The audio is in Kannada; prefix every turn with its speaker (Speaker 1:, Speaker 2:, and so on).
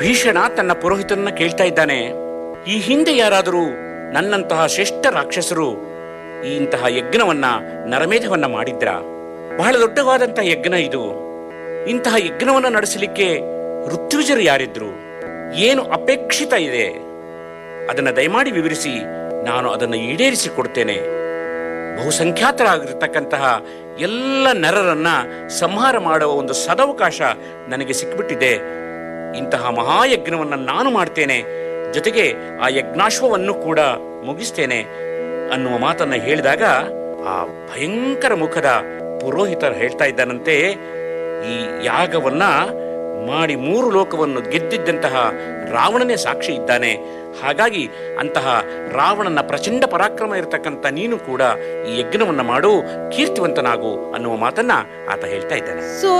Speaker 1: ಭೀಷಣ ತನ್ನ ಪುರೋಹಿತನನ್ನ ಕೇಳ್ತಾ ಇದ್ದಾನೆ ಈ ಹಿಂದೆ ಯಾರಾದರೂ ನನ್ನಂತಹ ಶ್ರೇಷ್ಠ ರಾಕ್ಷಸರು ಈ ಇಂತಹ ಯಜ್ಞವನ್ನ ನರಮೇಧವನ್ನ ಮಾಡಿದ್ರ ಬಹಳ ದೊಡ್ಡವಾದಂತಹ ಯಜ್ಞ ಇದು ಇಂತಹ ಯಜ್ಞವನ್ನ ನಡೆಸಲಿಕ್ಕೆ ಋತ್ವಿಜರು ಯಾರಿದ್ರು ಏನು ಅಪೇಕ್ಷಿತ ಇದೆ ಅದನ್ನ ದಯಮಾಡಿ ವಿವರಿಸಿ ನಾನು ಅದನ್ನು ಈಡೇರಿಸಿ ಕೊಡ್ತೇನೆ ಬಹುಸಂಖ್ಯಾತರಾಗಿರ್ತಕ್ಕಂತಹ ಎಲ್ಲ ನರರನ್ನ ಸಂಹಾರ ಮಾಡುವ ಒಂದು ಸದವಕಾಶ ನನಗೆ ಸಿಕ್ಕಿಬಿಟ್ಟಿದೆ ಇಂತಹ ಮಹಾಯಜ್ಞವನ್ನು ನಾನು ಮಾಡ್ತೇನೆ ಜೊತೆಗೆ ಆ ಯಜ್ಞಾಶ್ವವನ್ನು ಕೂಡ ಮುಗಿಸ್ತೇನೆ ಅನ್ನುವ ಮಾತನ್ನ ಹೇಳಿದಾಗ ಆ ಭಯಂಕರ ಮುಖದ ಪುರೋಹಿತರು ಹೇಳ್ತಾ ಇದ್ದಾನಂತೆ ಈ ಯಾಗವನ್ನ ಮಾಡಿ ಮೂರು ಲೋಕವನ್ನು ಗೆದ್ದಿದ್ದಂತಹ ರಾವಣನೇ ಸಾಕ್ಷಿ ಇದ್ದಾನೆ ಹಾಗಾಗಿ ಅಂತಹ ರಾವಣನ ಪ್ರಚಂಡ ಪರಾಕ್ರಮ ಇರತಕ್ಕಂಥ ನೀನು ಕೂಡ ಈ ಯಜ್ಞವನ್ನ ಮಾಡು ಕೀರ್ತಿವಂತನಾಗು ಅನ್ನುವ ಮಾತನ್ನ ಆತ ಹೇಳ್ತಾ ಇದ್ದಾನೆ
Speaker 2: ಸೊ